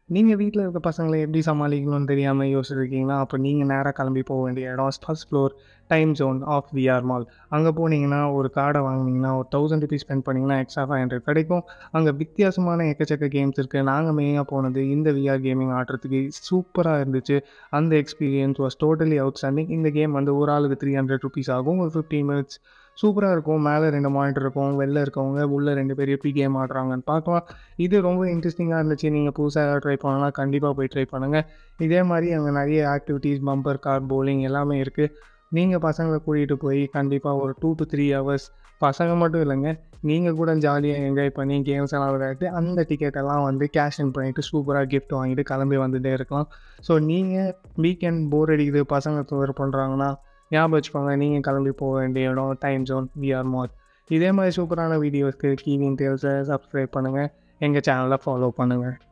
நீங்கள் வீட்டில் இருக்க பசங்களை எப்படி சமாளிக்கணும்னு தெரியாமல் யோசிச்சிருக்கீங்களா அப்போ நீங்கள் நேராக கிளம்பி போக வேண்டிய இடம் first floor time zone of VR mall அங்கே போனீங்கன்னா ஒரு கார்டை வாங்கினீங்கன்னா ஒரு தௌசண்ட் ருபீஸ் ஸ்பெண்ட் பண்ணிங்கன்னா எக்ஸ்ட்ரா ஃபைவ் ஹண்ட்ரட் கிடைக்கும் அங்கே வித்தியாசமான எக்கச்சக்க கேம்ஸ் இருக்குது நாங்கள் மெயினாக போனது இந்த விஆர் கேமிங் ஆடுறதுக்கு சூப்பராக இருந்துச்சு அந்த experience was totally outstanding இந்த கேம் வந்து ஒரு ஆளுக்கு த்ரீ ஹண்ட்ரட் ருபீஸ் ஆகும் ஒரு ஃபிஃப்டீன் மினிட்ஸ் சூப்பராக இருக்கும் மேலே ரெண்டு மானிட்டர் இருக்கும் வெளில இருக்கவங்க உள்ளே ரெண்டு பேர் எப்படி கேம் ஆடுறாங்கன்னு பார்க்கலாம் இது ரொம்ப இன்ட்ரெஸ்டிங்காக இருந்துச்சு நீங்கள் புதுசாக ஏதாவது ட்ரை பண்ணலாம் கண்டிப்பாக போய் ட்ரை பண்ணுங்கள் இதே மாதிரி அங்கே நிறைய ஆக்டிவிட்டீஸ் பம்பர் கார் bowling எல்லாமே இருக்குது நீங்கள் பசங்களை கூட்டிகிட்டு போய் கண்டிப்பாக ஒரு டூ டு த்ரீ ஹவர்ஸ் பசங்க மட்டும் இல்லைங்க நீங்கள் கூட ஜாலியாக என்ஜாய் பண்ணி கேம்ஸ் எல்லாம் விளையாட்டு அந்த டிக்கெட்டெல்லாம் வந்து கேஷ் இன் பண்ணிவிட்டு சூப்பராக gift வாங்கிட்டு கிளம்பி வந்துட்டே இருக்கலாம் ஸோ நீங்கள் வீக்கெண்ட் போர் அடிக்குது பசங்க தொந்தரவு பண்ணுறாங்கன்னா ஞாபகம் வச்சுக்கோங்க நீங்கள் கிளம்பி போக வேண்டிய இடம் டைம் ஜோன் விஆர் மால் இதே மாதிரி சூப்பரான வீடியோஸ்க்கு கீவிங் டேல்ஸை சப்ஸ்கிரைப் பண்ணுங்கள் எங்கள் சேனலை ஃபாலோ பண்ணுங்கள்